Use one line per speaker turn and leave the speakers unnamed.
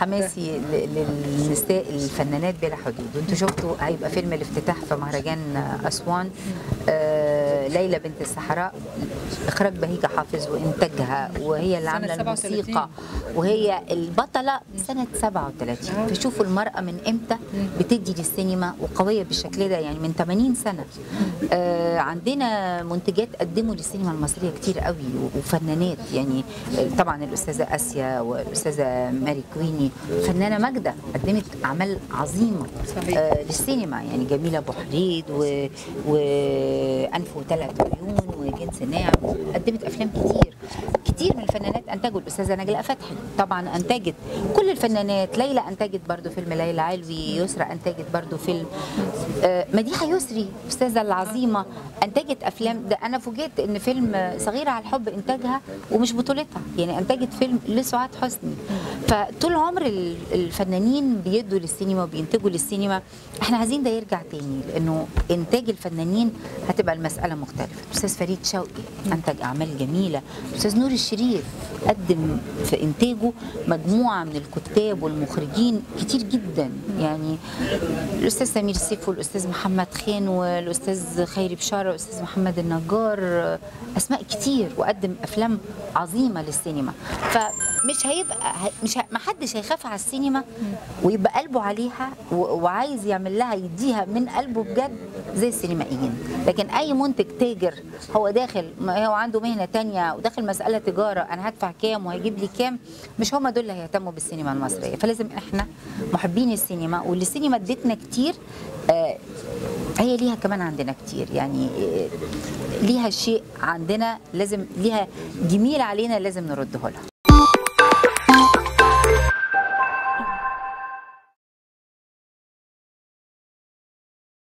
حماسي ل- للنساء الفنانات بلا حدود وانتوا شفتوا هيبقى فيلم الافتتاح في مهرجان اسوان آه ليلى بنت الصحراء اخراج بهيجه حافظ وانتاجها وهي اللي
سنة
عامله
37.
الموسيقى وهي البطله سنه 37 فشوفوا المراه من امتى بتدي للسينما وقويه بالشكل ده يعني من 80 سنه آه عندنا منتجات قدموا للسينما المصريه كتير قوي وفنانات يعني طبعا الاستاذه اسيا والاستاذه ماري كويني فنانه ماجده قدمت اعمال عظيمه
صحيح.
آه للسينما يعني جميله ابو حديد و... وانف وثلاث عيون وجنس ناعم قدمت افلام كتير كتير من الفنانات انتجوا الاستاذه نجلاء فتحي طبعا انتجت كل الفنانات ليلى انتجت برضو فيلم ليلى علوي يسرى انتجت برضو فيلم آه، مديحه يسري الاستاذه العظيمه انتجت افلام ده انا فوجئت ان فيلم صغيره على الحب انتاجها ومش بطولتها يعني انتجت فيلم لسعاد حسني فطول عمر ال- الفنانين بيدوا للسينما وبينتجوا للسينما احنا عايزين ده يرجع تاني لانه انتاج الفنانين هتبقى المساله مختلفه الاستاذ فريد شوقي انتج اعمال جميله الاستاذ نور الشريف قدم في انتاجه مجموعه من الكتاب والمخرجين كتير جدا يعني الاستاذ سمير سيف والاستاذ محمد خان والاستاذ خيري بشاره والاستاذ محمد النجار اسماء كتير وقدم افلام عظيمه للسينما فمش هيبقى مش ه- ما حدش هيخاف على السينما ويبقى قلبه عليها و- وعايز يعمل لها يديها من قلبه بجد زي السينمائيين لكن اي منتج تاجر هو داخل ما هو عنده مهنه تانية وداخل مساله تجاره انا هدفع كام وهيجيب لي كام مش هم دول اللي هيهتموا بالسينما المصريه فلازم احنا محبين السينما واللي السينما ادتنا كتير آه، هي ليها كمان عندنا كتير يعني آه، ليها شيء عندنا لازم ليها جميل علينا لازم نرده لها